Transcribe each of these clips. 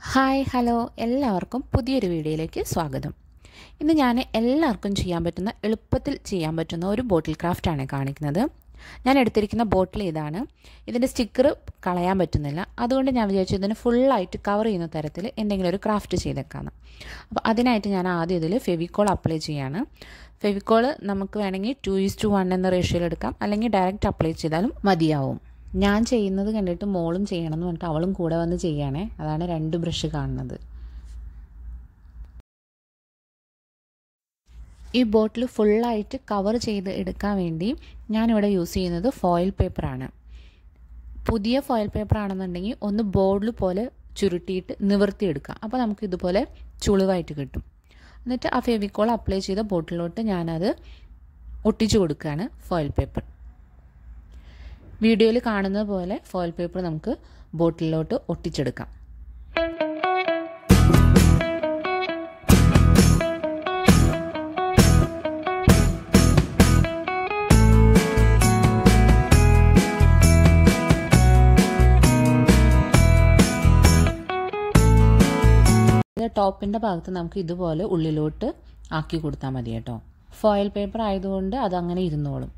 hi hello എല്ലാവർക്കും പുതിയൊരു വീഡിയോയിലേക്ക് സ്വാഗതം ഇന്ന് ഞാൻ എല്ലാവർക്കും ചെയ്യാൻ പറ്റുന്ന എളുപ്പത്തിൽ ചെയ്യാൻ പറ്റുന്ന ഒരു ബോട്ടിൽ ക്രാഫ്റ്റാണ് കാണിക്കുന്നത് ഞാൻ എടുത്തിരിക്കുന്ന ബോട്ടിൽ ഇതാണ് ഇതിൻ്റെ സ്റ്റിക്കർ കളയാൻ പറ്റുന്നില്ല അതുകൊണ്ട് ഞാൻ വിചാരിച്ചു ഇതിന് ഫുള്ളായിട്ട് കവർ ചെയ്യുന്ന തരത്തിൽ എന്തെങ്കിലും ഒരു ക്രാഫ്റ്റ് ചെയ്തേക്കാന്ന് അപ്പോൾ അതിനായിട്ട് ഞാൻ ആദ്യം ഇതിൽ ഫെവിക്കോൾ അപ്ലൈ ചെയ്യാണ് ഫെവിക്കോൾ നമുക്ക് വേണമെങ്കിൽ ടു ഈസ് ടു വൺ എന്ന റേഷ്യോയിൽ എടുക്കാം അല്ലെങ്കിൽ ഡയറക്റ്റ് അപ്ലൈ ചെയ്താലും മതിയാവും ഞാൻ ചെയ്യുന്നത് കണ്ടിട്ട് മോളും ചെയ്യണം എന്ന് പറഞ്ഞിട്ട് അവളും കൂടെ വന്ന് ചെയ്യണേ അതാണ് രണ്ട് ബ്രഷ് കാണുന്നത് ഈ ബോട്ടിൽ ഫുള്ളായിട്ട് കവർ ചെയ്ത് എടുക്കാൻ വേണ്ടി ഞാനിവിടെ യൂസ് ചെയ്യുന്നത് ഫോയിൽ പേപ്പറാണ് പുതിയ ഫോയിൽ പേപ്പർ ആണെന്നുണ്ടെങ്കിൽ ഒന്ന് ബോർഡിൽ പോലെ ചുരുട്ടിയിട്ട് നിവർത്തിയെടുക്കാം അപ്പോൾ നമുക്ക് ഇതുപോലെ ചുളിവായിട്ട് കിട്ടും എന്നിട്ട് ആ ഫെവിക്കോൾ അപ്ലൈ ചെയ്ത ബോട്ടിലോട്ട് ഞാനത് ഒട്ടിച്ചു കൊടുക്കുകയാണ് ഫോയിൽ പേപ്പർ വീഡിയോയിൽ കാണുന്നത് പോലെ ഫോയിൽ പേപ്പർ നമുക്ക് ബോട്ടിലോട്ട് ഒട്ടിച്ചെടുക്കാം ടോപ്പിൻ്റെ ഭാഗത്ത് നമുക്ക് ഇതുപോലെ ഉള്ളിലോട്ട് ആക്കി കൊടുത്താൽ മതി കേട്ടോ ഫോയിൽ പേപ്പർ ആയതുകൊണ്ട് അതങ്ങനെ ഇരുന്നോളും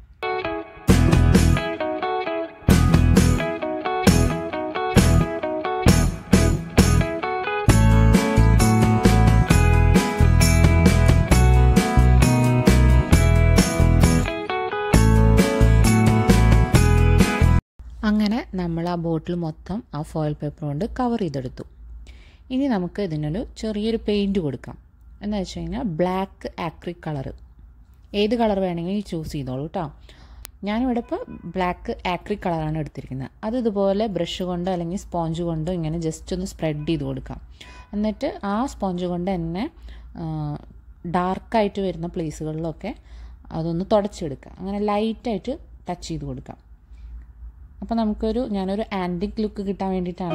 അങ്ങനെ നമ്മൾ ആ ബോട്ടിൽ മൊത്തം ആ ഫോയിൽ പേപ്പർ കൊണ്ട് കവർ ചെയ്തെടുത്തു ഇനി നമുക്ക് ഇതിനൊരു ചെറിയൊരു പെയിൻറ് കൊടുക്കാം എന്ന് വെച്ച് കഴിഞ്ഞാൽ ബ്ലാക്ക് ആക്രിക് കളറ് ഏത് കളർ വേണമെങ്കിൽ ചൂസ് ചെയ്തോളൂ കേട്ടോ ഞാനിവിടെ ഇപ്പോൾ ബ്ലാക്ക് ആക്രിക് കളറാണ് എടുത്തിരിക്കുന്നത് അത് ഇതുപോലെ ബ്രഷ് കൊണ്ടോ അല്ലെങ്കിൽ സ്പോഞ്ച് കൊണ്ടോ ഇങ്ങനെ ജസ്റ്റ് ഒന്ന് സ്പ്രെഡ് ചെയ്ത് കൊടുക്കാം എന്നിട്ട് ആ സ്പോഞ്ച് കൊണ്ട് തന്നെ ഡാർക്കായിട്ട് വരുന്ന പ്ലേസുകളിലൊക്കെ അതൊന്ന് തുടച്ചെടുക്കുക അങ്ങനെ ലൈറ്റായിട്ട് ടച്ച് ചെയ്ത് കൊടുക്കാം അപ്പോൾ നമുക്കൊരു ഞാനൊരു ആൻറ്റിക് ലുക്ക് കിട്ടാൻ വേണ്ടിയിട്ടാണ്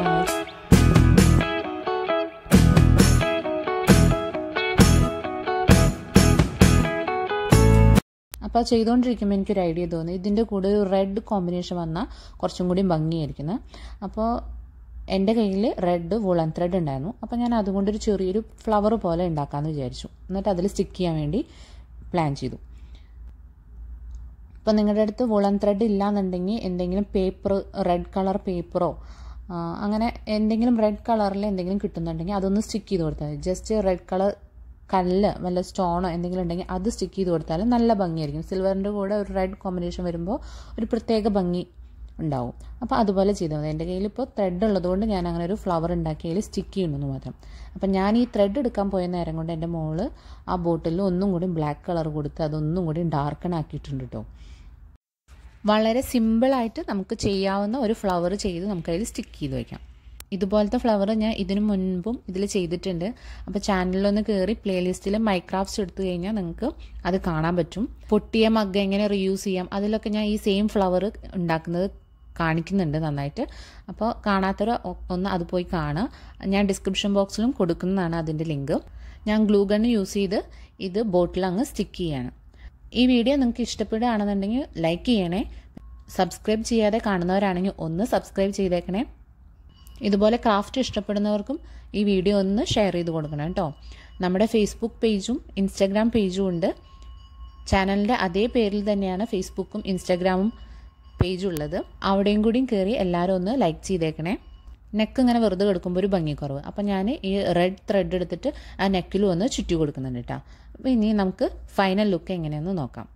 അപ്പോൾ ചെയ്തുകൊണ്ടിരിക്കുമ്പോൾ എനിക്കൊരു ഐഡിയ തോന്നി ഇതിൻ്റെ കൂടെ ഒരു റെഡ് കോമ്പിനേഷൻ വന്നാൽ കുറച്ചും കൂടി ഭംഗിയായിരിക്കുന്നത് അപ്പോൾ എൻ്റെ കയ്യിൽ റെഡ് വുളൻ ത്രെഡ് ഉണ്ടായിരുന്നു അപ്പോൾ ഞാൻ അതുകൊണ്ടൊരു ചെറിയൊരു ഫ്ലവർ പോലെ ഉണ്ടാക്കാമെന്ന് വിചാരിച്ചു എന്നിട്ട് അതിൽ സ്റ്റിക്ക് ചെയ്യാൻ വേണ്ടി പ്ലാൻ ചെയ്തു ഇപ്പോൾ നിങ്ങളുടെ അടുത്ത് വുളൻ ത്രെഡ് ഇല്ലാന്നുണ്ടെങ്കിൽ എന്തെങ്കിലും പേപ്പർ റെഡ് കളർ പേപ്പറോ അങ്ങനെ എന്തെങ്കിലും റെഡ് കളറിൽ എന്തെങ്കിലും കിട്ടുന്നുണ്ടെങ്കിൽ അതൊന്ന് സ്റ്റിക്ക് ചെയ്ത് കൊടുത്താൽ മതി ജസ്റ്റ് റെഡ് കളർ കല്ല് വല്ല സ്റ്റോണോ എന്തെങ്കിലും ഉണ്ടെങ്കിൽ അത് സ്റ്റിക്ക് ചെയ്ത് കൊടുത്താൽ നല്ല ഭംഗിയായിരിക്കും സിൽവറിൻ്റെ കൂടെ ഒരു റെഡ് കോമ്പിനേഷൻ വരുമ്പോൾ ഒരു പ്രത്യേക ഭംഗി ഉണ്ടാവും അപ്പോൾ അതുപോലെ ചെയ്താൽ മതി എൻ്റെ കയ്യിൽ ഇപ്പോൾ ത്രെഡ് ഉള്ളതുകൊണ്ട് ഞാൻ അങ്ങനെ ഒരു ഫ്ലവർ ഉണ്ടാക്കിയതിൽ സ്റ്റിക്ക് ചെയ്യുന്നു മാത്രം അപ്പം ഞാൻ ഈ ത്രെഡ് എടുക്കാൻ പോയ നേരം കൊണ്ട് എൻ്റെ മോള് ആ ബോട്ടിൽ ഒന്നും കൂടി ബ്ലാക്ക് കളർ കൊടുത്ത് അതൊന്നും കൂടി ഡാർക്കൺ ആക്കിയിട്ടുണ്ട് കേട്ടോ വളരെ സിമ്പിളായിട്ട് നമുക്ക് ചെയ്യാവുന്ന ഒരു ഫ്ലവർ ചെയ്ത് നമുക്കതിൽ സ്റ്റിക്ക് ചെയ്ത് വയ്ക്കാം ഇതുപോലത്തെ ഫ്ലവർ ഞാൻ ഇതിനു മുൻപും ഇതിൽ ചെയ്തിട്ടുണ്ട് അപ്പോൾ ചാനലിലൊന്ന് കയറി പ്ലേലിസ്റ്റിൽ മൈക്രാഫ്റ്റ്സ് എടുത്തു കഴിഞ്ഞാൽ നിങ്ങൾക്ക് അത് കാണാൻ പറ്റും പൊട്ടിയ മഗ് എങ്ങനെ റീയൂസ് ചെയ്യാം അതിലൊക്കെ ഞാൻ ഈ സെയിം ഫ്ലവർ ഉണ്ടാക്കുന്നത് കാണിക്കുന്നുണ്ട് നന്നായിട്ട് അപ്പോൾ കാണാത്തവർ ഒന്ന് അത് പോയി കാണുക ഞാൻ ഡിസ്ക്രിപ്ഷൻ ബോക്സിലും കൊടുക്കുന്നതാണ് അതിൻ്റെ ലിങ്ക് ഞാൻ ഗ്ലൂ ഗൺ യൂസ് ചെയ്ത് ഇത് ബോട്ടിൽ അങ്ങ് സ്റ്റിക്ക് ചെയ്യാണ് ഈ വീഡിയോ നിങ്ങൾക്ക് ഇഷ്ടപ്പെടുകയാണെന്നുണ്ടെങ്കിൽ ലൈക്ക് ചെയ്യണേ സബ്സ്ക്രൈബ് ചെയ്യാതെ കാണുന്നവരാണെങ്കിൽ ഒന്ന് സബ്സ്ക്രൈബ് ചെയ്തേക്കണേ ഇതുപോലെ ക്രാഫ്റ്റ് ഇഷ്ടപ്പെടുന്നവർക്കും ഈ വീഡിയോ ഒന്ന് ഷെയർ ചെയ്ത് കൊടുക്കണം കേട്ടോ നമ്മുടെ ഫേസ്ബുക്ക് പേജും ഇൻസ്റ്റാഗ്രാം പേജും ഉണ്ട് ചാനലിൻ്റെ അതേ പേരിൽ തന്നെയാണ് ഫേസ്ബുക്കും ഇൻസ്റ്റാഗ്രാമും പേജും ഉള്ളത് അവിടെയും കൂടിയും കയറി എല്ലാവരും ഒന്ന് ലൈക്ക് ചെയ്തേക്കണേ നെക്ക് ഇങ്ങനെ വെറുതെ കിടക്കുമ്പോൾ ഒരു ഭംഗി കുറവ് അപ്പം ഞാൻ ഈ റെഡ് ത്രെഡ് എടുത്തിട്ട് ആ നെക്കിലും ഒന്ന് ചുറ്റി കൊടുക്കുന്നുണ്ട് കേട്ടോ അപ്പോൾ ഇനി നമുക്ക് ഫൈനൽ ലുക്ക് എങ്ങനെയെന്ന് നോക്കാം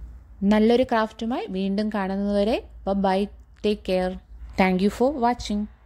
നല്ലൊരു ക്രാഫ്റ്റുമായി വീണ്ടും കാണുന്നതുവരെ bye take care thank you for watching